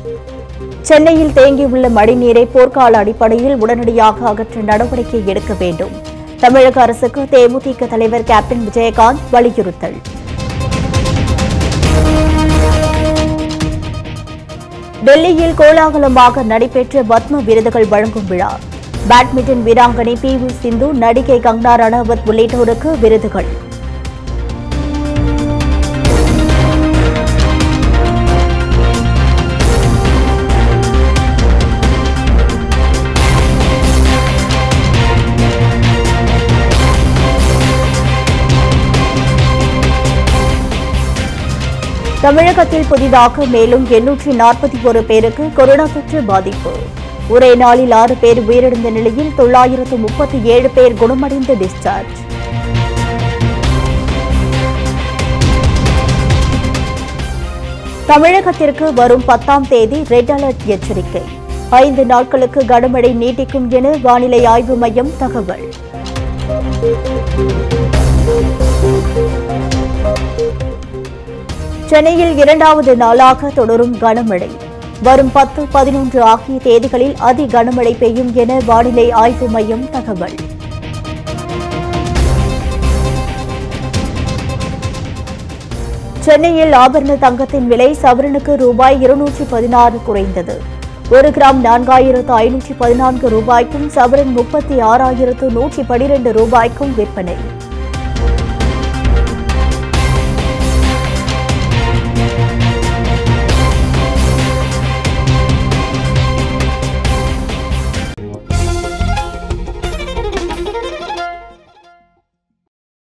சென்னையில் தேங்கியுள்ள மழைநீரை போர்க்கால அடிப்படையில் உடனடியாக அகற்ற நடவடிக்கை எடுக்க வேண்டும் தமிழக அரசுக்கு தேமுதிக தலைவர் கேப்டன் விஜயகாந்த் வலியுறுத்தல் டெல்லியில் கோலாகலமாக நடைபெற்ற பத்ம விருதுகள் வழங்கும் விழா பேட்மிண்டன் வீராங்கனை பி வி சிந்து நடிகை கங்கனா ரணாவத் உள்ளிட்டோருக்கு விருதுகள் தமிழகத்தில் புதிதாக மேலும் எண்ணூற்றி நாற்பத்தி ஒரு பேருக்கு கொரோனா தொற்று பாதிப்பு ஒரே நாளில் ஆறு பேர் உயிரிழந்த நிலையில் தொள்ளாயிரத்து முப்பத்தி ஏழு பேர் குணமடைந்து டிஸ்சார்ஜ் தமிழகத்திற்கு வரும் பத்தாம் தேதி ரெட் அலர்ட் எச்சரிக்கை ஐந்து நாட்களுக்கு கனமழை நீட்டிக்கும் என வானிலை ஆய்வு மையம் தகவல் சென்னையில் இரண்டாவது நாளாக தொடரும் கனமழை வரும் பத்து பதினொன்று ஆகிய தேதிகளில் அதி கனமழை பெய்யும் என வானிலை ஆய்வு மையம் தகவல் சென்னையில் ஆபரண தங்கத்தின் விலை சவரனுக்கு ரூபாய் இருநூற்றி பதினாறு குறைந்தது ஒரு கிராம் நான்காயிரத்து ஐநூற்றி பதினான்கு ரூபாய்க்கும் சவரன் முப்பத்தி ஆறாயிரத்து நூற்றி பனிரெண்டு ரூபாய்க்கும் விற்பனை